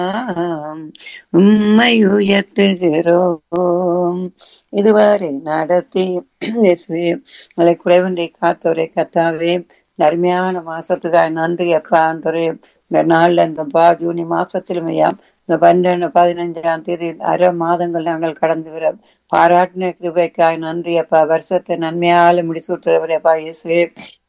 உம்மை உயர்த்துகிறோம் இதுவரை நடத்தி இயேசுவே உங்களை குறைவின்றி காத்தவரே கத்தாவே இந்த அருமையான மாசத்துக்காக நன்றி அப்பா ஆண்டவரே இந்த நாள்ல இந்த பா ஜூனி மாசத்திலுமையா இந்த பன்னெண்டு பதினஞ்சாம் தேதி அரை மாதங்கள் நாங்கள் கடந்து வர பாராட்டின கிருபைக்காய் நன்றி அப்பா வருஷத்தை நன்மையால முடிசூட்டுறவரே அப்பா இயேசுவே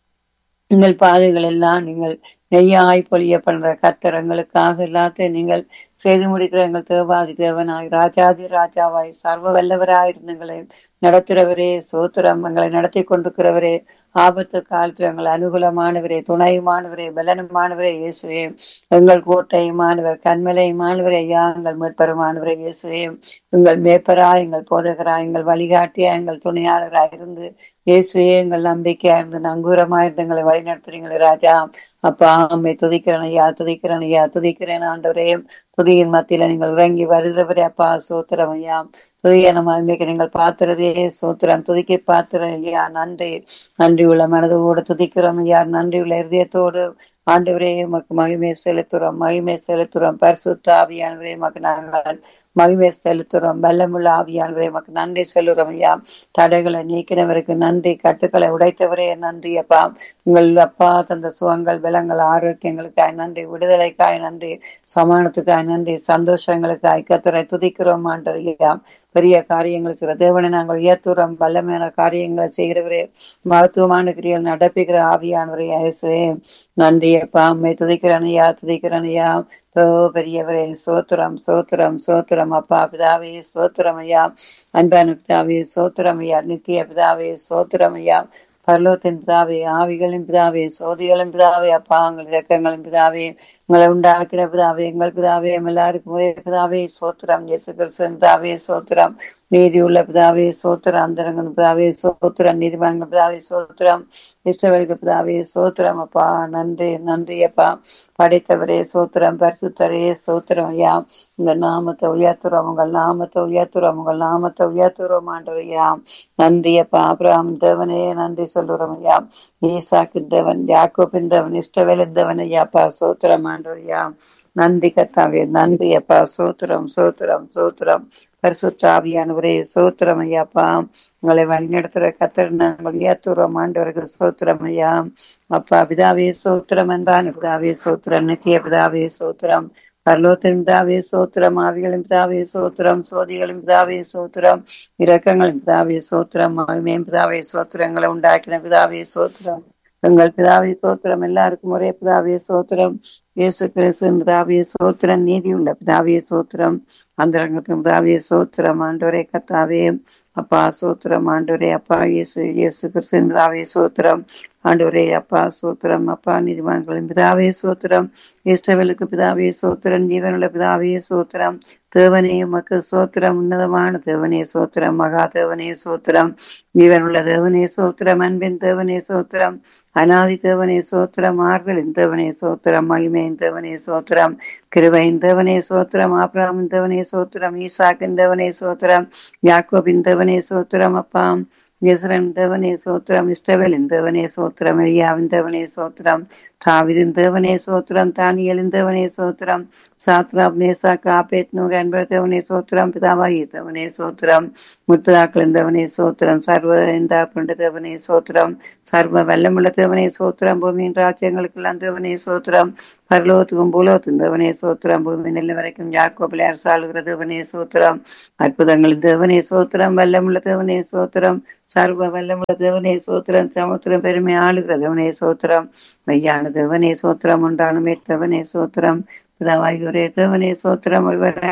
உங்கள் பாதைகள் எல்லாம் நீங்கள் நெய்யாய் பொழிய பண்ற கத்திரங்களுக்காக எல்லாத்தையும் நீங்கள் செய்து முடிக்கிற எங்கள் தேவாதி தேவனாய் ராஜாதி ராஜாவாய் சர்வ வல்லவராய் இருந்தங்களை நடத்துகிறவரே சோத்திரம் எங்களை நடத்தி கொண்டிருக்கிறவரே ஆபத்து காலத்தில் எங்கள் அனுகூலமானவரே துணையுமானவரே பலனுமானவரே இயேசுவே எங்கள் கோட்டையுமானவர் கண்மலையுமானவரே ஐயா எங்கள் மீட்பருமானவரே இயேசுவே எங்கள் மேப்பராய் எங்கள் போதகராய் எங்கள் வழிகாட்டியா எங்கள் துணையாளராய் இருந்து இயேசுவே எங்கள் நம்பிக்கையா இருந்து நங்கூரமாய் இருந்து எங்களை வழி நடத்துறீங்களே ராஜா அப்பா அம்மை துதிக்கிறேன் ஐயா துதிக்கிறேன் ஐயா துதிக்கிறேன் ஆண்டவரே துதியின் மத்தியில நீங்கள் இறங்கி வருகிறவரே அப்பா சோத்திரம் ஐயா துதிய நம்ம அம்மைக்கு நீங்கள் பார்த்துறதே சோத்திரம் துதிக்க பார்த்துறேன் ஐயா நன்றி நன்றி உள்ள மனதோடு துதிக்கிறோம் ஐயா நன்றி உள்ள இருதயத்தோடு ஆண்டவரே உமக்கு மகிமை செலுத்துறோம் மகிமை செலுத்துறோம் பரிசுத்த ஆவியானவரே உமக்கு நாங்கள் மகிமை செலுத்துறோம் வெள்ளமுள்ள ஆவியானவரே உமக்கு நன்றி சொல்லுறோம் ஐயா தடைகளை நீக்கினவருக்கு நன்றி கட்டுக்களை உடைத்தவரே நன்றி அப்பா உங்கள் அப்பா தந்த சுகங்கள் விலங்கள் ஆரோக்கியங்களுக்காய் நன்றி விடுதலைக்காய் நன்றி சமானத்துக்காய் நன்றி சந்தோஷங்களுக்காய் கத்துரை துதிக்கிறோம் ஆண்டவரையா பெரிய காரியங்கள் செய்கிற தேவனை நாங்கள் உயர்த்துறோம் வல்லமையான காரியங்களை செய்கிறவரே மருத்துவமான கிரியில் நடப்பிக்கிற ஆவியானவரே இயேசுவே நன்றி அப்பா அம்மை துதிக்கிறேன் ஐயா துதிக்கிறேன் ஐயா ஓ பெரியவரே சோத்திரம் சோத்திரம் சோத்திரம் அப்பா பிதாவே சோத்திரம் ஐயா அன்பான பிதாவே சோத்திரம் ஐயா நித்திய பிதாவே சோத்திரம் ஐயா பரலோத்தின் பிதாவே ஆவிகளின் பிதாவே சோதிகளின் பிதாவே அப்பா எங்கள் இறக்கங்களின் பிதாவே உங்களை உண்டாக்கிற பிதாவே எங்கள் பிதாவே எல்லாருக்கும் ஒரே பிதாவே சோத்திரம் இயேசு கிறிஸ்துவின் பிதாவே சோத்திரம் நீதி உள்ள பிதாவே சோத்திரம் அந்தரங்கன் பிதாவே சோத்திரம் நீதிமன்ற பிதாவே சோத்திரம் இஷ்டவருக்கு பிதாவே சோத்திரம் அப்பா நன்றி நன்றி அப்பா படைத்தவரே சோத்திரம் பரிசுத்தரே சோத்திரம் ஐயா உங்கள் நாமத்தை உயர்த்துறோம் உங்கள் நாமத்தை உயர்த்துறோம் உங்கள் நாமத்தை உயர்த்துறோம் ஆண்டவரையா நன்றி அப்பா அப்புறம் தேவனே நன்றி சொல்லுறோம் ஐயா ஈசாக்கு தேவன் யாக்கோபின் தேவன் இஷ்டவேலின் தேவன் ஐயாப்பா சோத்திரம் ஆண்டவரையா நன்றி கத்தாவே நன்றி அப்பா சோத்திரம் சோத்திரம் சோத்திரம் பரிசுத்தாவியானவரே சோத்திரம் ஐயாப்பா உங்களை வழிநடத்துற கத்தர் நாங்கள் உயர்த்துறோம் ஆண்டவருக்கு சோத்திரம் ஐயா அப்பா பிதாவே சோத்திரம் என்றான் பிதாவே சோத்திரம் நித்திய பிதாவே சோத்திரம் பரலோத்தின் பிதாவே சோத்திரம் ஆவிகளின் பிதாவே சோத்திரம் சோதிகளின் பிதாவே சோத்திரம் இரக்கங்களின் பிதாவே சோத்திரம் மகிமையின் பிதாவே சோத்திரங்களை உண்டாக்கின பிதாவே சோத்திரம் எங்கள் பிதாவே சோத்திரம் எல்லாருக்கும் ஒரே பிதாவே சோத்திரம் இயேசு கிறிஸ்துவின் பிதாவே சோத்திரம் நீதி உள்ள பிதாவே சோத்திரம் அந்த ரங்கத்தின் பிதாவே சோத்திரம் ஆண்டவரே கத்தாவே அப்பா சோத்திரம் ஆண்டவரே அப்பா இயேசு இயேசு கிறிஸ்துவின் பிதாவே சோத்திரம் ஆண்டவரே அப்பா சோத்திரம் அப்பா நீதிமான்களின் பிதாவே சோத்திரம் இஷ்டவலுக்கு பிதாவே சோத்திரம் ஜீவனுள்ள பிதாவே சோத்திரம் தேவனே உமக்கு சோத்திரம் உன்னதமான தேவனே சோத்திரம் மகா தேவனே சோத்திரம் ஜீவனுள்ள தேவனே சோத்திரம் அன்பின் தேவனே சோத்திரம் அனாதி தேவனே சோத்திரம் ஆறுதலின் தேவனே சோத்திரம் மகிமையின் தேவனே சோத்திரம் கிருபையின் தேவனே சோத்திரம் ஆப்ராமின் தேவனே சோத்திரம் ஈசாக்கின் தேவனே சோத்திரம் யாக்கோபின் தேவனே சோத்திரம் அப்பா யசரன் தேவனே சோத்திரம் இஷ்டவேலின் தேவனே சோத்திரம் எலியாவின் தேவனே சோத்திரம் தாவிதின் தேவனே சோத்திரம் தானியலின் தேவனே சோத்திரம் சாத்ராப் நேசா காப்பேத் நூக என்பர் தேவனே சோத்திரம் பிதாவாயி தேவனே சோத்திரம் முத்துதாக்களின் தேவனே சோத்திரம் சர்வ இந்தாப்புண்ட தேவனே சோத்திரம் சர்வ வல்லமுள்ள தேவனே சோத்திரம் பூமியின் ராஜ்யங்களுக்கெல்லாம் தேவனே சோத்திரம் பரலோகத்துக்கும் பூலோகத்துக்கும் தேவனே சோத்திரம் பூமி நெல்ல வரைக்கும் யாக்கோபில் அரசாளுகிற தேவனே சோத்திரம் அற்புதங்களின் தேவனே சோத்திரம் வல்லமுள்ள தேவனே சோத்திரம் சர்வ வல்லமுள்ள தேவனே சோத்திரம் சமுத்திரம் பெருமை ஆளுகிற தேவனே சோத்திரம் மெய்யான தேவனே சோத்திரம் உண்டானுமே தேவனே சோத்திரம் பிதாவாகியோரே தேவனே சோத்திரம்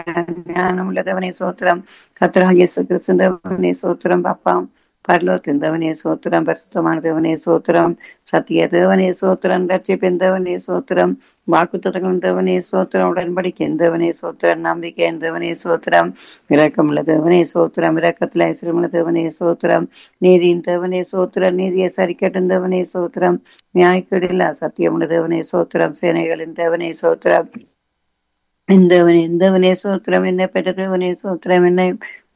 ஞானமுள்ள தேவனே சோத்திரம் கத்திரா இயேசு கிறிஸ்து தேவனே சோத்திரம் பாப்பாம் பரலோத்தின் தேவனே சோத்திரம் பரிசுத்தமான தேவனே சோத்திரம் சத்திய தேவனே சோத்திரம் ரட்சிப்பின் தேவனே சோத்திரம் வாக்குத்தத்தங்களின் தேவனே சோத்திரம் உடன்படிக்கையின் தேவனே சோத்திரம் நம்பிக்கையின் தேவனே சோத்திரம் இரக்கமுள்ள தேவனே சோத்திரம் இரக்கத்தில் ஐஸ்வரமுள்ள தேவனே சோத்திரம் நீதியின் தேவனே சோத்திரம் நீதியை சரிக்கட்டும் தேவனே சோத்திரம் நியாயக்கேடில்லா சத்தியமுள்ள தேவனே சோத்திரம் சேனைகளின் தேவனே சோத்திரம் இந்தவனே இந்தவனே சோத்திரம் என்னை பெற்ற தேவனே சோத்திரம் என்னை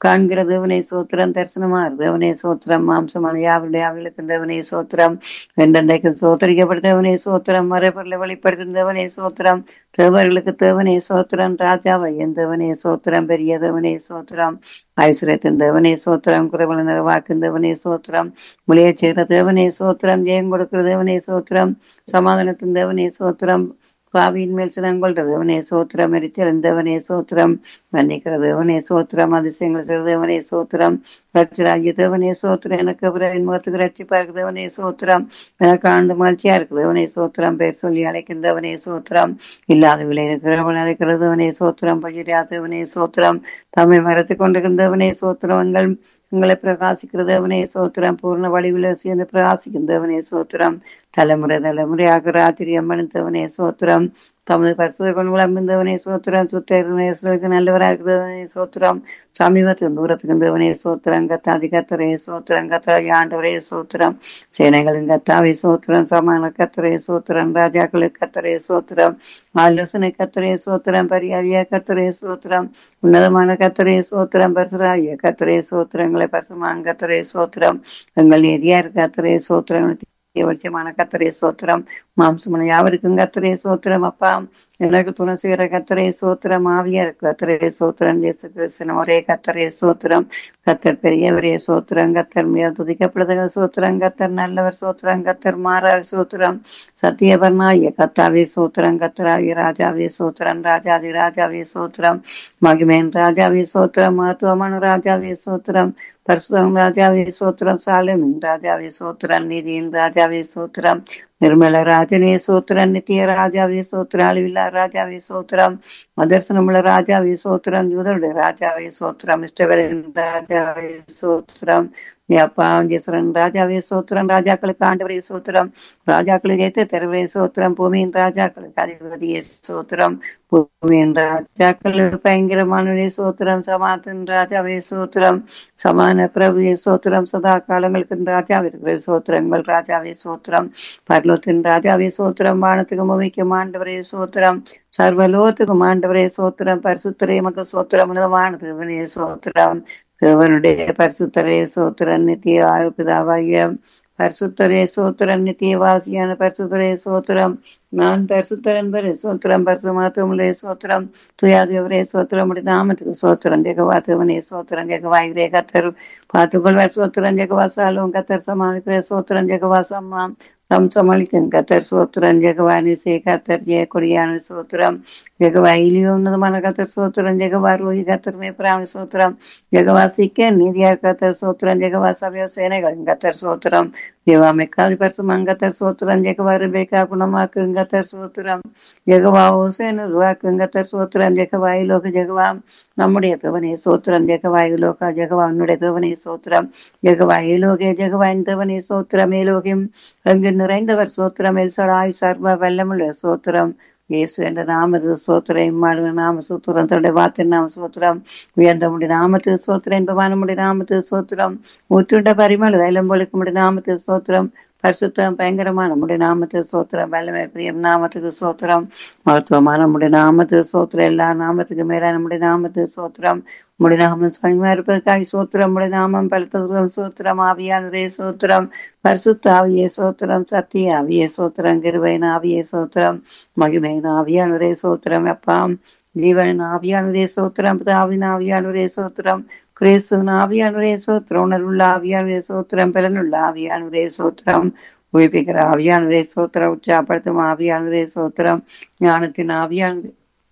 காண்கிற தேவனே சோத்திரம் தரிசனமார் தேவனே சோத்திரம் மாம்சமான யாவருடைய அவர்களுக்கு தேவனே சோத்திரம் என்றென்றைக்கும் சோத்தரிக்கப்பட்ட தேவனே சோத்திரம் மறைபொருளை வெளிப்படுத்தும் தேவனே சோத்திரம் தேவர்களுக்கு தேவனே சோத்திரம் ராஜாவை என் தேவனே சோத்திரம் பெரிய தேவனே சோத்திரம் ஐஸ்வர்யத்தின் தேவனே சோத்திரம் குறைவள நிறவாக்கும் தேவனே சோத்திரம் முளைய செய்கிற தேவனே சோத்திரம் ஜெயம் கொடுக்கிற தேவனே சோத்திரம் சமாதானத்தின் தேவனே சோத்திரம் பாவியின் மேல் சினங்கொள்ற தேவனே சோத்திரம் எரிச்செழுந்தவனே சோத்திரம் மன்னிக்கிற தேவனே சோத்திரம் அதிசயங்கள் செய்கிற தேவனே சோத்திரம் ரட்சராகிய தேவனே சோத்திரம் எனக்கு பிறவின் முகத்துக்கு ரட்சிப்பா இருக்கு தேவனே சோத்திரம் எனக்கு ஆண்டு மகிழ்ச்சியா இருக்கு தேவனே சோத்திரம் பேர் சொல்லி அழைக்கின்றவனே சோத்திரம் இல்லாத விலை இருக்கிறவன் அழைக்கிறதவனே சோத்திரம் பகிராதவனே சோத்திரம் தம்மை மறைத்து கொண்டிருக்கின்றவனே சோத்திரம் எங்கள் உங்களை பிரகாசிக்கிறதவனே சோத்திரம் பூர்ண வடிவில் சேர்ந்து பிரகாசிக்கின்றவனே சோத்திரம் தலைமுறை தலைமுறையாக ராத்திரியம் அணிந்தவனே சோத்திரம் தமது பரிசுத்த கொண்டு அமிர்ந்தவனே சோத்திரம் சுத்தவனே சொல்லுக்கு நல்லவராக இருக்கிறவனே சோத்திரம் சமீபத்தில் தூரத்துக்கு இருந்தவனே சோத்திரம் கத்தாதி கத்தரே சோத்திரம் கத்தாதி ஆண்டவரே சோத்திரம் சேனைகளின் கத்தாவை சோத்திரம் சமான கத்தரே சோத்திரம் ராஜாக்களுக்கு கத்தரே சோத்திரம் ஆலோசனை கத்தரே சோத்திரம் பரியாரிய கத்தரே சோத்திரம் உன்னதமான கத்தரே சோத்திரம் பரிசுராய கத்தரே சோத்திரங்களை பசுமான் கத்தரே சோத்திரம் எங்கள் நெறியார் கத்தரே சோத்திரம் வெளிச்சமான கத்தரே சோத்திரம் மாம்சமான யாவருக்கும் கத்தரே சோத்திரம் அப்பா எனக்கு துணை செய்கிற கத்தரே சோத்திரம் ஆவியார் கத்தரே சோத்திரம் இயேசு கிறிஸ்தன் ஒரே கத்தரே சோத்திரம் கத்தர் பெரியவரே சோத்திரம் கத்தர் மிக துதிக்கப்படுதக சோத்திரம் கத்தர் நல்லவர் சோத்திரம் கத்தர் மாறாக சோத்திரம் சத்தியபர்ணாய கத்தாவே சோத்திரம் கத்தராகிய ராஜாவே சோத்திரம் ராஜாதி ராஜாவே சோத்திரம் மகிமேன் ராஜாவே சோத்திரம் மகத்துவமான ராஜாவே சோத்திரம் பரிசுத்தம் ராஜாவே சோத்திரம் சாலமின் ராஜாவே சோத்திரம் நீதியின் ராஜாவே சோத்திரம் நிர்மல ராஜனே சோத்திரம் நித்திய ராஜாவே சோத்திரம் அழிவில்லா ராஜாவே சோத்திரம் அதர்சனமுள்ள ராஜாவே சோத்திரம் யூதருடைய ராஜாவே சோத்திரம் இஷ்டவரின் ராஜாவே சோத்திரம் அப்பா ஜெசரன் ராஜாவே சோத்திரம் ராஜாக்களுக்கு ஆண்டவரே சோத்திரம் ராஜாக்களுக்கு ஏற்ற தெருவே சோத்திரம் பூமியின் ராஜாக்களுக்கு அதிபதியே சோத்திரம் பூமியின் ராஜாக்களுக்கு பயங்கரமானவரே சோத்திரம் சமாத்தின் ராஜாவே சோத்திரம் சமான பிரபுவே சோத்திரம் சதா காலங்களுக்கு ராஜாவிற்கு சோத்திரங்கள் ராஜாவே சோத்திரம் பர்லோத்தின் ராஜாவே சோத்திரம் வானத்துக்கு முவிக்கும் ஆண்டவரே சோத்திரம் சர்வலோகத்துக்கும் ஆண்டவரே சோத்திரம் பரிசுத்தரே மக சோத்திரம் வானத்துக்கு சோத்திரம் தேவனுடைய பரிசுத்தரே சோத்திரன் நித்திய ஆயுபிதாவாகிய பரிசுத்தரே சோத்திரன் நித்திய வாசியான பரிசுத்தரே சோத்திரம் நான் பரிசுத்தரன் பெரு சோத்திரம் பரிசு மாத்தமுலே சோத்திரம் துயாதேவரே சோத்திரம் முடி நாமத்துக்கு சோத்திரம் ஜெகவா தேவனே சோத்திரம் ஜெகவாயிரே கத்தர் பார்த்துக்கொள்வார் சோத்திரம் ஜெகவா சாலும் கத்தர் சமாளிக்கிற சோத்திரம் ஜெகவா சம்மா தம் சமாளிக்கும் கத்தர் சோத்திரம் ஜெகவானி சே கத்தர் ஜெய கொடியான சோத்திரம் ஜெகவா இலியோ உன்னதமான கத்தர் சோத்திரம் ஜெகவா ரோஹி கத்தர் மேப்ராமி சோத்திரம் ஜெகவா சிக்க நீதியா கத்தர் சோத்திரம் ஜெகவா சபையோ சேனைகள் கத்தர் சோத்திரம் தேவா மெக்காதி பரிசுமம் கத்தர் சோத்திரம் ஜெகவா ரிபேக்கா குணமாக்கு கத்தர் சோத்திரம் ஜெகவா ஓசேன ருவாக்கு கத்தர் சோத்திரம் ஜெகவா இலோக ஜெகவா நம்முடைய தேவனே சோத்திரம் ஜெகவா இலோகா ஜெகவா உன்னுடைய தேவனே சோத்திரம் ஜெகவா இலோகே ஜெகவா தேவனே சோத்திரம் ஏலோகியம் அங்கு நிறைந்தவர் சோத்திரம் எல்சடாய் சர்வ வல்லமுள்ள சோத்திரம் இயேசு என்ற நாமது சோத்திரம் இம்மாடு நாம சோத்திரம் தன்னுடைய வார்த்தை நாம சோத்திரம் உயர்ந்த முடி நாமத்து சோத்திரம் என்பவான முடி நாமத்து சோத்திரம் ஊற்றுண்ட பரிமள தைலம் பொழிக்க முடி நாமத்து சோத்திரம் பரிசுத்தம் பயங்கரமான நம்முடைய நாமத்து சோத்திரம் வல்லமை பிரியம் நாமத்துக்கு சோத்திரம் மருத்துவமான நம்முடைய நாமத்து சோத்திரம் எல்லா நாமத்துக்கு மேல நம்முடைய நாமத்து சோத்திரம் நம்முடைய நாமம் சுவாமிமா இருப்பதற்காக சோத்திரம் நம்முடைய நாமம் பலத்ததுரம் சோத்திரம் ஆவியானதே சோத்திரம் பரிசுத்த ஆவியே சோத்திரம் சத்திய ஆவியே சோத்திரம் கிருபையின் ஆவியே சோத்திரம் மகிமையின் ஆவியானதே சோத்திரம் அப்பாம் ஜீவனின் ஆவியானதே சோத்திரம் பிதாவின் ஆவியானதே சோத்திரம் கிறிஸ்துவின் ஆவியானவரே சோத்திரம் உணர்வுள்ள ஆவியானவரே சோத்திரம் பலனுள்ள ஆவியானவரே சோத்திரம் உயிர்ப்பிக்கிற ஆவியானவரே சோத்திரம் உற்சாகப்படுத்தும் ஆவியானவரே சோத்திரம் ஞானத்தின் ஆவியானது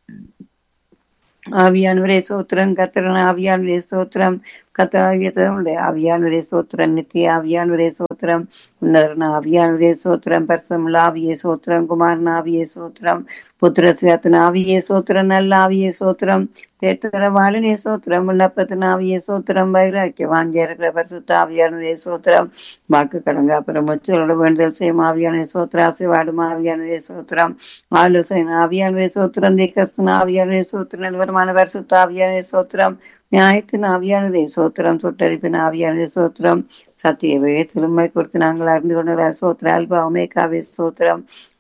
ஆவியானவரே சோத்திரம் கத்திரன் ஆவியானவரே சோத்திரம் கத்தாவியத்தனுடைய ஆவியானவரே சோத்திரம் நித்திய ஆவியானவரே சோத்திரம் உன்னதன் ஆவியானவரே சோத்திரம் பரிசமுள்ள ஆவியே சோத்திரம் குமாரன் ஆவியே சோத்திரம் புத்திர சிவத்தின் ஆவியே சோத்திரம் நல்ல ஆவியே சோத்திரம் தேத்தர வாழினே சோத்திரம் விண்ணப்பத்தின் ஆவியே சோத்திரம் வைராக்கிய வாங்கி இருக்கிற பரிசுத்த ஆவியானவரே சோத்திரம் வாக்கு கடங்காப்புறம் முச்சலோட வேண்டுதல் செய்யும் ஆவியான சோத்திரம் ஆசைவாடும் ஆவியானவரே சோத்திரம் ஆலோசனை ஆவியானவரே சோத்திரம் தீக்கத்தின் ஆவியானவரே சோத்திரம் நிலவரமான பரிசுத்த ஆவியானவரே சோத்திரம் நியாயத்தின் ஆவியானதே சோத்திரம் சுட்டரிப்பின் ஆவியானதே சோத்திரம் சத்திய வேகத்திலுமை குறித்து நாங்கள் அறிந்து கொண்ட சோத்திர அல்பா அமேகாவே சோத்திரம்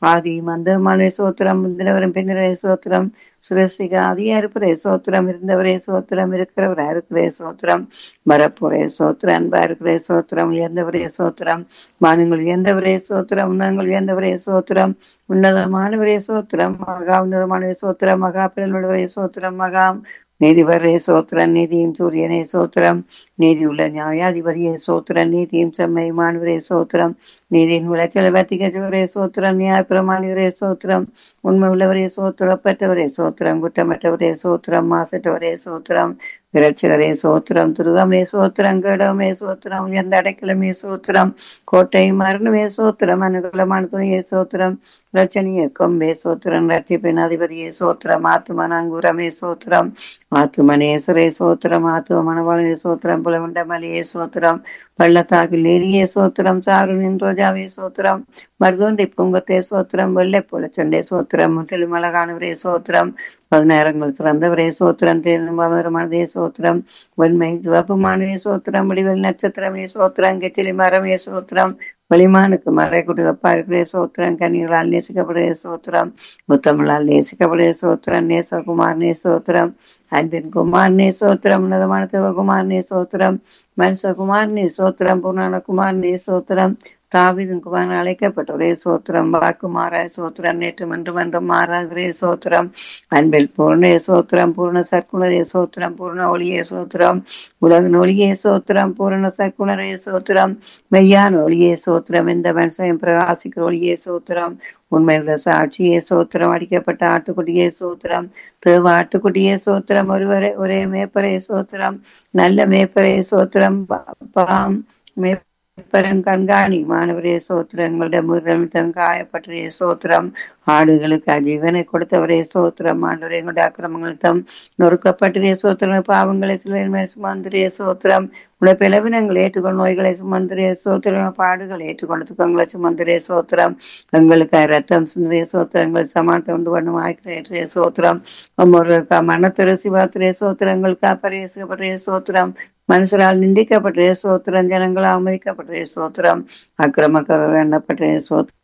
ஆதி மந்தமான சோத்திரம் முந்தினவரும் பின்னரே சோத்திரம் சுரசிக ஆதியா இருப்பரே சோத்திரம் இருந்தவரே சோத்திரம் இருக்கிறவரா இருக்கிறே சோத்திரம் மரப்புரே சோத்திரம் அன்பா இருக்கிறே சோத்திரம் உயர்ந்தவரே சோத்திரம் மானங்கள் உயர்ந்தவரே சோத்திரம் உன்னதங்கள் உயர்ந்தவரே சோத்திரம் உன்னதமானவரே சோத்திரம் மகா உன்னதமானவரே சோத்திரம் மகா பிறந்தவரே சோத்திரம் மகா நீதிவரே சோத்திரம் நீதியும் சூரியனே சோத்திரம் நீதி உள்ள நியாயாதிபதியே சோத்திரம் நீதியும் செம்மையுமானவரே சோத்திரம் நீதியின் விளைச்சல் வர்த்திகவரே சோத்திரம் நியாயப்பிரமாணிவரே சோத்திரம் உண்மை உள்ளவரே சோத்திரம் பெற்றவரே சோத்திரம் குற்றமற்றவரே சோத்திரம் மாசற்றவரே சோத்திரம் விரட்சகரே சோத்திரம் துருகமே சோத்திரம் கேடமே சோத்திரம் உயர்ந்த அடைக்கலமே சோத்திரம் கோட்டை மரணமே சோத்திரம் அனுகூலமான துணையே சோத்திரம் ரட்சணிய கொம்பே சோத்திரம் ரட்சிப்பின் அதிபதியே சோத்திரம் ஆத்துமனங்குரமே சோத்திரம் ஆத்துமனேஸ்வரே சோத்திரம் ஆத்துவ மனவாளனே சோத்திரம் புலவண்ட மலியே சோத்திரம் பள்ளத்தாக்கில் ஏரியே சோத்திரம் சாருனின் ரோஜாவே சோத்திரம் மருதோண்டி பூங்கத்தே சோத்திரம் வெள்ளை புலச்சண்டே சோத்திரம் முற்றிலும் அழகானவரே சோத்திரம் பதினேரங்கள் சிறந்தவரே சோத்திரம் தேர்ந்தே சோத்திரம் வெண்மை சிவப்புமானவே சோத்திரம் வடிவல் நட்சத்திரமே சோத்திரம் கெச்சிலி மரமே சோத்திரம் வெளிமானுக்கு மறை குடுகப்பா இருக்கிறே சோத்திரம் கனிகளால் நேசிக்கப்படுகிற சோத்திரம் முத்தமிழால் நேசிக்கப்படுகிற சோத்திரம் நேசகுமார் நே சோத்திரம் அன்பின் குமார் நே சோத்திரம் உன்னதமான சிவகுமார் நே சோத்திரம் மனுஷகுமார் நே சோத்திரம் பூர்ணான குமார் நே சோத்திரம் தாவிதன் குமார் அழைக்கப்பட்டவரே சோத்திரம் வாக்குமாராய சோத்திரம் நேற்று மன்றும் என்றும் மாறாகிறே சோத்திரம் அன்பில் பூர்ண சோத்திரம் பூர்ண சற்குணரே சோத்திரம் பூர்ண ஒளியே சோத்திரம் உலகின் ஒளியே சோத்திரம் பூரண சற்குணரே சோத்திரம் மெய்யான ஒளியே சோத்திரம் எந்த மனுஷன் பிரகாசிக்கிற ஒளியே சோத்திரம் உண்மையுள்ள சாட்சியே சோத்திரம் அடிக்கப்பட்ட ஆட்டுக்குட்டியே சோத்திரம் தேவ ஆட்டுக்குட்டியே சோத்திரம் ஒருவரே ஒரே மேப்பரே சோத்திரம் நல்ல மேப்பரே சோத்திரம் பாம் மே பரம் கண்காணி மாணவரே சோத்திரம் எங்களுடைய முதலமைத்தம் காயப்பட்டரே சோத்திரம் ஆடுகளுக்கு அஜீவனை கொடுத்தவரே சோத்திரம் ஆண்டவரே எங்களுடைய அக்கிரமங்களும் நொறுக்கப்பட்டரே சோத்திரம் பாவங்களை சிலுவையின் சுமந்திரே சோத்திரம் உடைய பிளவினங்கள் ஏற்றுக்கொள் நோய்களை சுமந்திரே சோத்திரம் பாடுகளை ஏற்றுக்கொண்டு துக்கங்களை சுமந்திரே சோத்திரம் எங்களுக்கு ரத்தம் சிந்திரே சோத்திரம் எங்கள் சமானத்தை உண்டு பண்ணும் ஆய்க்கிறே சோத்திரம் ஒவ்வொருவருக்கா மனத்திரு சிவாத்திரே சோத்திரம் எங்களுக்கு அப்பரேசப்பட்டே சோத்திரம் மனுஷரால் நிந்திக்கப்பட்டே சோத்திரம் ஜனங்களால் அவமதிக்கப்பட்டே சோத்திரம் அக்கிரமக்காரர் எண்ணப்பட்டே சோத்திரம்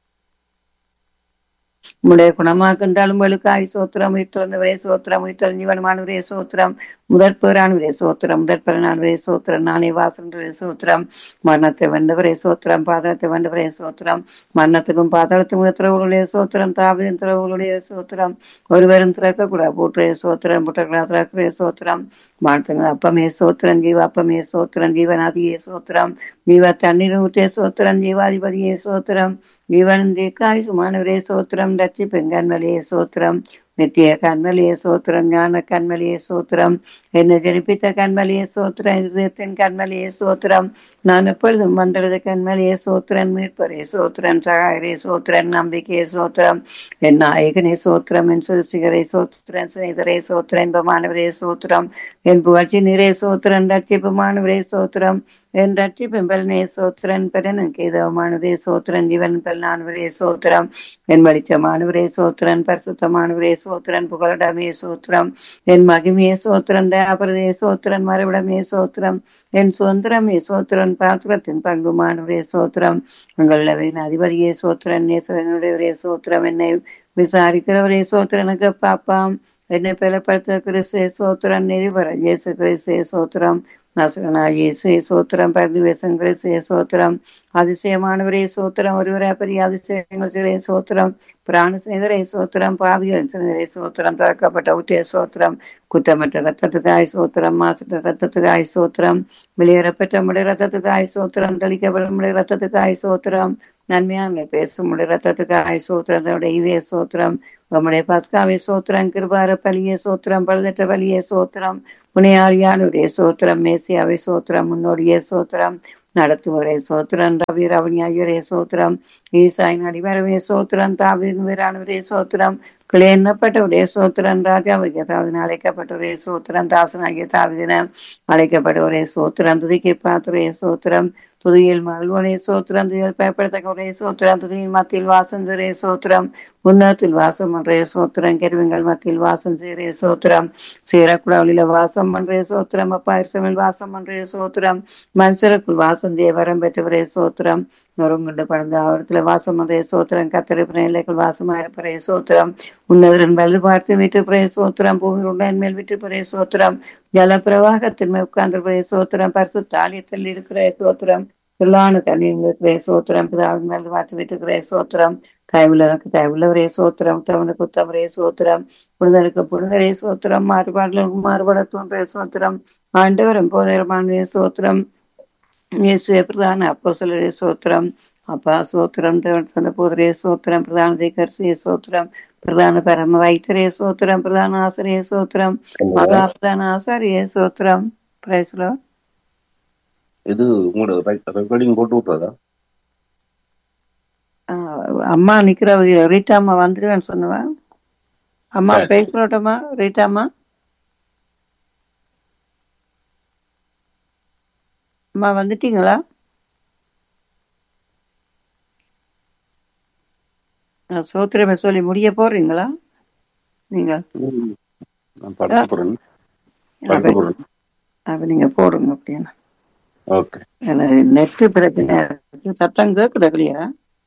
உடைய குணமாக்கின்றாலும் வெளுக்காய் சோத்திரம் உயிர்த்தொழுந்தவரே சோத்திரம் உயிர்த்தொழு ஜீவனமானவரே சோத்திரம் முதற் பேரானவரே சோத்திரம் முதற் பலனானவரே சோத்திரம் நானே வாசன்றவரே சோத்திரம் மரணத்தை வென்றவரே சோத்திரம் பாதளத்தை வென்றவரே சோத்திரம் மரணத்துக்கும் பாதாளத்துக்கும் திறவுகளுடைய சோத்திரம் தாவின் திறவுகளுடைய சோத்திரம் ஒருவரும் திறக்கக்கூடாது பூட்டுடைய சோத்திரம் புட்டர்களா திறக்கிற சோத்திரம் மாற்றங்கள் அப்பமே சோத்திரம் ஜீவ அப்பமே சோத்திரம் ஜீவனாதியே சோத்திரம் ஜீவ தண்ணீர் ஊற்றிய சோத்திரம் ஜீவாதிபதியே சோத்திரம் ஜீவன் தீர்க்காய் சுமானவரே சோத்திரம் ரட்சி பெண்கண்மலையே சோத்திரம் நித்திய கண்மலிய சோத்திரம் ஞான கண்மலிய சோத்திரம் என்னை ஜனிப்பித்த கண்மலிய சோத்திரம் இருதயத்தின் கண்மலிய சோத்திரம் நான் எப்பொழுதும் மண்டலத கண்மலிய சோத்திரன் மீட்பரே சோத்திரன் சகாயரே சோத்திரன் நம்பிக்கையே சோத்திரம் என் நாயகனே சோத்திரம் என் சுசிகரை சோத்திரன் சுனிதரே சோத்திரன் இன்பமானவரே சோத்திரம் என் புகழ்ச்சி நிறைய சோத்திரன் ரட்சிப்புமானவரே சோத்திரம் என் ரட்சிப்பின் பலனே சோத்திரன் பெறனும் கேதவமானவரே சோத்திரன் ஜீவன் பலனானவரே சோத்திரம் என் வெளிச்சமானவரே சோத்திரன் பரிசுத்தமானவரே சோத்திரன் புகழிடமே சோத்திரம் என் மகிமையே சோத்திரன் தயாபரதே சோத்திரன் மறுவிடமே சோத்திரம் என் சுதந்திரமே சோத்திரன் பாத்திரத்தின் பங்குமானவரே சோத்திரம் உங்களின் அதிபதியே சோத்திரன் நேசனுடையவரே சோத்திரம் என்னை விசாரிக்கிறவரே சோத்திரனுக்கு பாப்பாம் என்னை பலப்படுத்த கிறிஸ்தே சோத்திரன் நிதிபர இயேசு கிறிஸ்தே சோத்திரம் நசகனா இயேசு சோத்திரம் பரிவேசம் கிறிஸ்தே சோத்திரம் அதிசயமானவரே சோத்திரம் ஒருவரே பெரிய அதிசயங்கள் சிறைய சோத்திரம் பிராண சிநேதரை சோத்திரம் பாவிகள் சிநேதரை சோத்திரம் திறக்கப்பட்ட ஊற்றிய சோத்திரம் குற்றமற்ற ரத்தத்துக்காய் சோத்திரம் மாசற்ற ரத்தத்துக்காய் சோத்திரம் வெளியேறப்பட்ட முடைய ரத்தத்துக்காய் சோத்திரம் தெளிக்கப்பட முடைய ரத்தத்துக்காய் சோத்திரம் நன்மையான பேசும் முடைய ரத்தத்துக்காய் சோத்திரம் தன்னுடைய இவே சோத்திரம் உம்முடைய பஸ்காவை சோத்திரம் கிருபார பலிய சோத்திரம் பழுதற்ற பலிய சோத்திரம் புனையாளியானுடைய சோத்திரம் மேசியாவை சோத்திரம் முன்னோடிய சோத்திரம் நடத்துவரே சோத்திரம் ரவி ரவணியாயுரே சோத்திரம் ஈசாயின் அடிவரவே சோத்திரம் தாவின் வீரானவரே சோத்திரம் கிளை எண்ணப்பட்டவரே சோத்திரன் ராஜாவுக்கு தாவின் அழைக்கப்பட்டவரே சோத்திரம் தாசனாகிய தாவிதின அழைக்கப்பட்டவரே சோத்திரம் துதிக்கை பாத்துரே சோத்திரம் துதியில் மகிழ்வனே சோத்திரம் துதியில் பயப்படத்தக்க சோத்திரம் துதியின் மத்தியில் வாசம் செய்கிறே சோத்திரம் உன்னத்தில் வாசம் பண்றே சோத்திரம் கருவிங்கள் மத்தியில் வாசம் செய்கிறே சோத்திரம் சீரக்குடாவளியில வாசம் பண்றே சோத்திரம் அப்பா இருசமில் வாசம் பண்றே சோத்திரம் மனுஷருக்குள் வாசம் செய்ய வரம் பெற்றவரே சோத்திரம் நொறுங்குண்டு படந்த அவரத்துல வாசம் பண்றே சோத்திரம் கத்திரி பிள்ளைகள் வாசமாயிருப்பரே சோத்திரம் உன்னதரன் வலு பார்த்து விட்டு பிரே சோத்திரம் பூமி உண்டன் மேல் விட்டு பிரே சோத்திரம் ஜல பிரவாகத்தின் மேல் உட்கார்ந்து பிரே சோத்திரம் பரிசு தாலியத்தில் இருக்கிற சோத்திரம் பிள்ளான தண்ணீர் சோத்திரம் பிதாவின் மேல் பார்த்து விட்டு சோத்திரம் கைவுள்ளவனுக்கு கைவுள்ளவரே சோத்திரம் உத்தவனுக்கு உத்தவரே சோத்திரம் புனிதனுக்கு புனிதரே சோத்திரம் மாறுபாடுகளுக்கு மாறுபாட தோன்றே சோத்திரம் ஆண்டவரும் போதரமான சோத்திரம் இயேசுவே பிரதான அப்போ சொல்லரே சோத்திரம் அப்பா சோத்திரம் தந்த போதரே சோத்திரம் பிரதான திகர்சிய சோத்திரம் பிரதான பரம வைத்தரே சோத்திரம் பிரதான ஆசிரிய சோத்திரம் மகா பிரதான ஆசாரிய சோத்திரம் பிரைஸ்லோ இது உங்களோட ரெக்கார்டிங் போட்டு விட்டுறதா அம்மா நிக்கிற ரீட்டா அம்மா வந்துடுவேன்னு சொன்னவன் அம்மா பேசலோட்டம்மா ரீட்டா அம்மா அம்மா வந்துட்டீங்களா சோத்திரமே சொல்லி முடிய போறீங்களா நீங்க நான் படுக்க போறேன் படுக்க போறேன் அப்ப நீங்க போடுங்க அப்படின்னா ஓகே நெட்டு பிரச்சனை சத்தம் கேக்குதா இல்லையா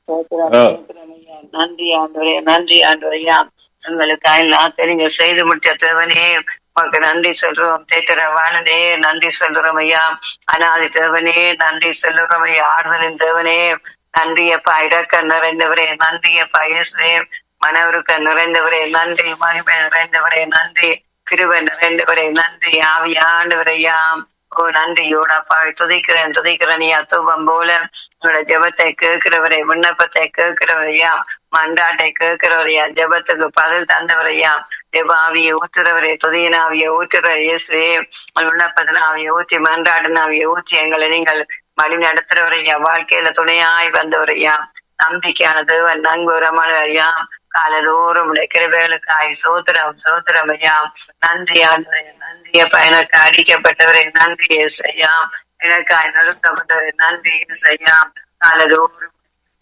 நன்றி ஆண்டவரே நன்றி ஆண்டவரையா உங்களுக்கு எல்லாம் நீங்க செய்து முடித்த தேவனே உனக்கு நன்றி சொல்றோம் தேட்டர வாழனே நன்றி சொல்றோம் ஐயா அனாதி தேவனே நன்றி சொல்லுறோம் ஐயா ஆறுதலின் தேவனே நன்றியப்பா இறக்க நிறைந்தவரே நன்றியப்பா இயேசுவே மனவருக்க நிறைந்தவரே நன்றி மகிமை நிறைந்தவரே நன்றி கிருபை நிறைந்தவரே நன்றி ஆவியாண்டவரையாம் ஓ நன்றியோடப்பா துதிக்கிறேன் துதிக்கிறேன் ஐயா தூபம் போல உங்களோட ஜெபத்தை கேட்கிறவரே விண்ணப்பத்தை கேட்கிறவரையா மன்றாட்டை கேட்கிறவரையா ஜெபத்துக்கு பதில் தந்தவரையா ஜெப ஆவியை ஊத்துறவரே துதியின் ஆவியை ஊத்துற இயேசுவே விண்ணப்பத்தின் ஆவியை ஊற்றி மன்றாடின ஆவியை ஊற்றி எங்களை நீங்கள் வழி நடத்துறவரையா வாழ்க்கையில துணையாய் வந்தவரையா நம்பிக்கையான தேவன் நங்குரமானவரையா காலதோறும் கிருபைகளுக்காய் சோத்திரம் சோத்திரம் ஐயா நன்றி ஆண்டவரே நன்றிய எனக்கு அடிக்கப்பட்டவரே நன்றி ஐயா எனக்காய் நிறுத்தப்பட்டவரே நன்றி ஐயா காலதோறும்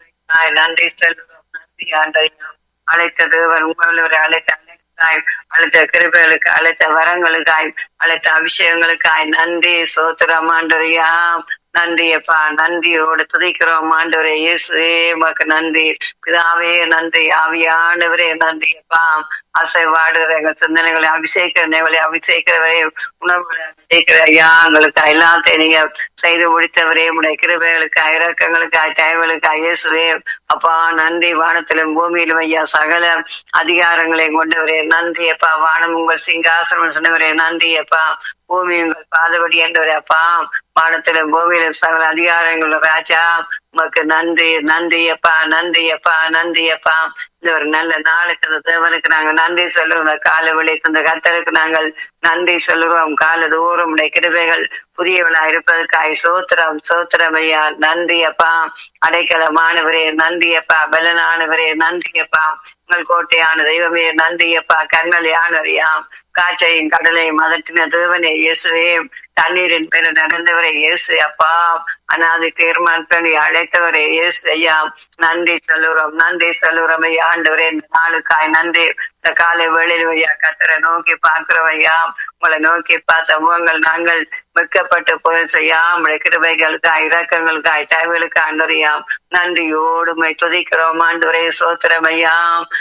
நன்றி செல்வம் நன்றி ஆண்டையா அழைத்த தேவன் உங்களவரை அழைத்த அழைத்தாய் அழைத்த கிருபைகளுக்கு அழைத்த வரங்களுக்காய் அழைத்த அபிஷேகங்களுக்காய் நன்றி சோத்திரம் ஆண்டவரையா நன்றியப்பா நன்றியோடு துதிக்கிறோம் ஆண்டவரே இயேசுவே உமக்கு நன்றி பிதாவே நன்றி ஆவியானவரே நன்றியப்பா அசைவாடுகிற எங்கள் சிந்தனைகளை அபிஷேக்கிற நெவலை அபிஷேக்கிறவரே உணவுகளை அபிஷேக்கிற ஐயா எங்களுக்கு எல்லாத்தையும் நீங்க செய்து முடித்தவரே உடைய கிருபைகளுக்கு இறக்கங்களுக்கு தயவுகளுக்கு இயேசுவே அப்பா நன்றி வானத்திலும் பூமியிலும் ஐயா சகல அதிகாரங்களை கொண்டவரே நன்றி அப்பா வானம் உங்கள் சிங்காசனம் சொன்னவரே நன்றி அப்பா பூமி உங்கள் பாதபடி என்றவரே அப்பா வானத்திலும் பூமியிலும் சகல அதிகாரங்கள் ராஜா உமக்கு நன்றி நன்றி அப்பா நன்றி அப்பா நன்றி அப்பா இந்த ஒரு நல்ல நாளுக்கு இந்த தேவனுக்கு நாங்க நன்றி சொல்லுவோம் இந்த கால விளைக்கு இந்த கத்தருக்கு நாங்கள் நன்றி சொல்லுவோம் கால தூரம் உடைய கிருபைகள் புதியவளா இருப்பதற்காய் சோத்திரம் சோத்திரம் ஐயா நன்றி அப்பா அடைக்கலமானவரே நன்றி அப்பா பலனானவரே நன்றி அப்பா உங்கள் கோட்டையான தெய்வமே நன்றி அப்பா கண்மலையானவரையாம் காற்றையும் கடலையும் அதட்டின தேவனே இயேசுவே தண்ணீரின் மேல நடந்தவரே இயேசு அப்பா அனாதை தீர்மான் பண்ணி அழைத்தவரே இயேசு ஐயா நன்றி சொல்லுறோம் நன்றி சொல்லுறோம் ஐயா ஆண்டவரே இந்த நாளுக்காய் நன்றி இந்த காலை வேளையில் ஐயா கத்தரை நோக்கி பார்க்கிறோம் ஐயா உங்களை நோக்கி பார்த்த முகங்கள் நாங்கள் வெக்கப்பட்டு போய் செய்யா உங்களுடைய கிருபைகளுக்காய் இறக்கங்களுக்காய் தேவைகளுக்காய் ஆண்டவரையாம் நன்றியோடு உண்மை துதிக்கிறோம் ஆண்டவரே சோத்திரம் ஐயா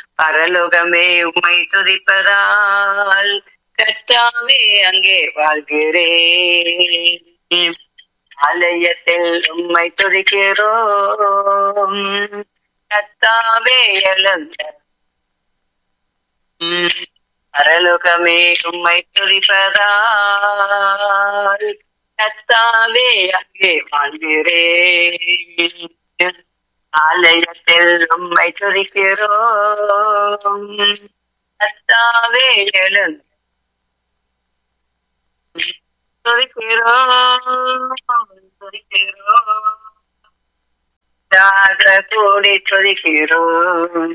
பரலோகமே உண்மை துதிப்பதால் கர்த்தாவே அங்கே வாழ்கிறேன் ஆலயத்தில் உம்மை துதிக்கிறோம் கர்த்தாவே எழுந்த பரலோகமே உம்மை துதிப்பதால் கர்த்தாவே அங்கே வாழ்கிறேன் ஆலயத்தில் உம்மை துதிக்கிறோம் கர்த்தாவே எழுந்த துதிக்கிறோம் துதிக்கிறோம் தாக கூடி துதிக்கிறோம்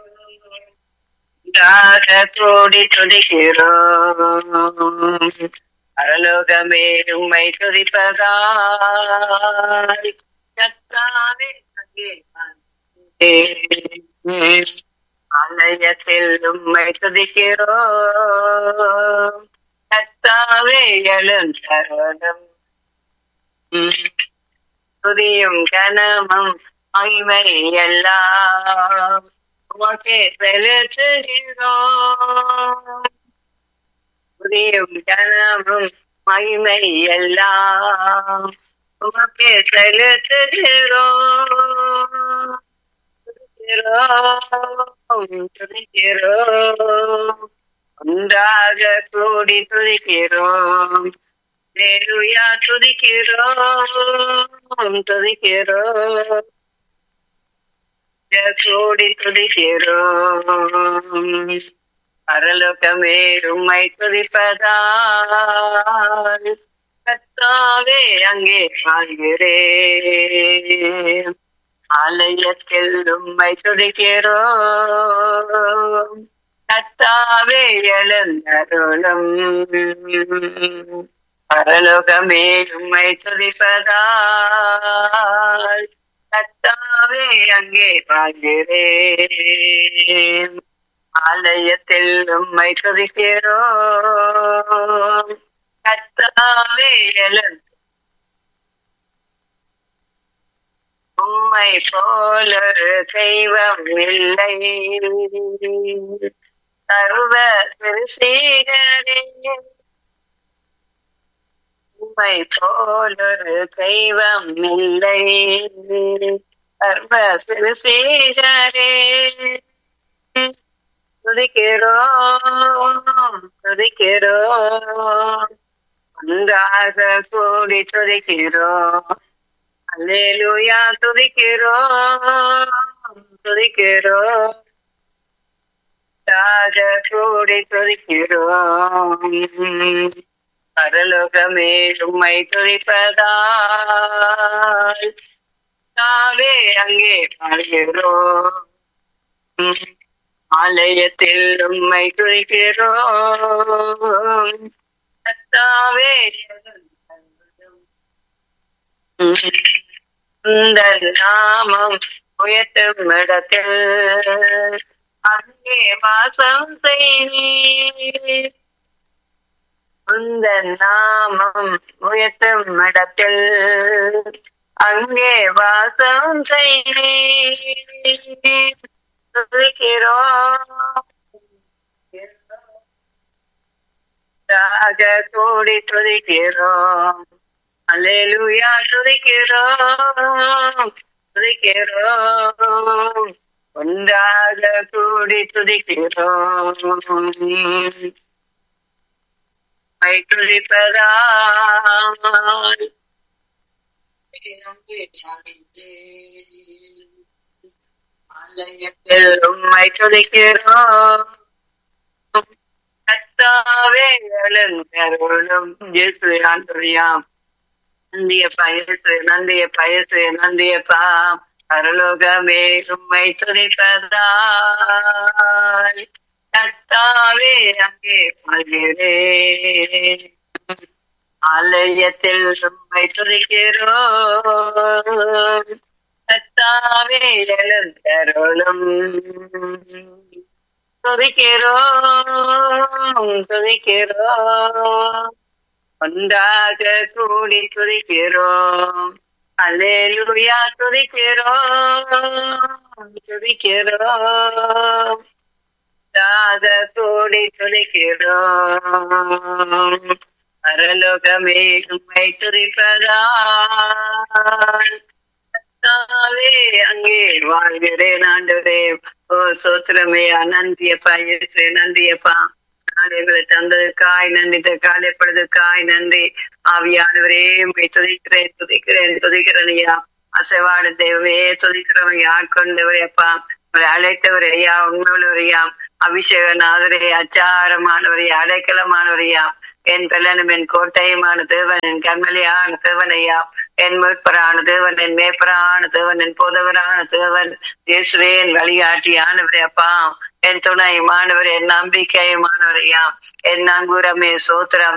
துதிக்கிறோம் தாக கூடி துதிக்கிறோம் பரலோகமே உம்மை துதிப்பதாய் கத்தாவே அங்கே வந்தேன். ஆலயத்தில் உம்மை துதிக்கிறோம் கத்தாவே எழுந்தருளும் துதியும் கனமும் மகிமை எல்லாம் உமக்கே செலுத்துகிறோம் துதியும் கனமும் மகிமை எல்லாம் உமக்கே செலுத்துகிறோம் துதிக்கிறோம் துதிக்கிறோம் ஒன்றாக கூடி துதிக்கிறோம் Hallelujah, துதிக்கிறோம் துதிக்கிறோம் கூடி துதிக்கிறோம் பரலோகமே உம்மை துதிப்பதால் கத்தாவே அங்கே வாழ்கிறேன் ஆலயத்தில் உம்மை துதிக்கிறோம் கத்தாவே எழுந்தருளும் பரலோகமே உம்மை துதிப்பதால் கத்தாவே அங்கே வாழ்கிறேன் ஆலயத்தில் உம்மை துதிக்கிறோம் கத்தாவே எழுந்து உம்மை போலொரு தெய்வம் இல்லை சர்வ சிறுசீகரே உம்மை போலொரு தெய்வம் இல்லை சர்வ சிறுசீகரே துதிக்கிறோம் துதிக்கிறோம் ஒன்றாக கூடி துதிக்கிறோம் அல்லேலூயா துதிக்கிறோம் துதிக்கிறோம் ஒன்றாக கூடி துதிக்கிறோம் பரலோகமே உம்மை துதிப்பதால் தாவே அங்கே வாழ்கிறோம் ஆலயத்தில் உம்மை துதிக்கிறோம் கர்த்தாவே இந்த நாமம் உயர்த்தும் இடத்தில் அங்கே வாசம் செய்வீர் உந்த நாமம் உயர்த்தும் இடத்தில் அங்கே வாசம் செய்வீர் துதிக்கிறோம் ராக கூடி துதிக்கிறோம் அல்லேலூயா துதிக்கிறோம் துதிக்கிறோம் ஒன்றாக கூடி துதிக்கிறோம் மை துதிப்பதால் ஆலயத்தில் உம்மை துதிக்கிறோம் கத்தாவே எழுந்தருளும் இயேசு ஆண்டவரியாம் நந்தியப்பா இயேசு நந்தியப்பா இயேசு நந்தியப்பா பரலோகமே உம்மை துதிப்பதால் கத்தாவே அங்கே வாழ்கிறேன் ஆலயத்தில் உம்மை துதிக்கிறோம் கத்தாவே எழுந்தருளும் துதிக்கிறோம் துதிக்கிறோம் ஒன்றாக கூடி துதிக்கிறோம் அல்லேலூயா துதிக்கிறோம் துதிக்கிறோம் ஒன்றாக கூடி துதிக்கிறோம் பரலோகமே உம்மை துதிப்பதால் கர்த்தாவே அங்கே வாழ்கிறேன் ஆண்டவரே ஓ சோத்திரமையா நந்தியப்பா இயேசுவே நந்தியப்பா நான் எங்களை தந்ததுக்காய் நன்றி இந்த காலைப்படுறதுக்காய் நன்றி ஆவியானவரே உண்மை துதிக்கிறேன் துதிக்கிறேன் துதிக்கிறேன் ஐயா அசைவாடு தெய்வமே துதிக்கிறவங்க ஆட்கொண்டவரே அப்பா உங்களை அழைத்தவர் ஐயா உண்மையுள்ளவரையா அபிஷேகநாதரே அச்சாரமானவரையா அடைக்கலமானவரையா என் பெல்லனும் என் கோட்டையுமான தேவன் என் கண்மலையான தேவன் ஐயா என் மீட்பரான தேவன் என் மேப்பரான தேவன் என் போதகரான தேவன் இயேசுவே என் வழிகாட்டியானவரே அப்பா என் துணை மாணவர் என் நம்பிக்கை மாணவரையா என் நங்கூரமே சோத்திரம்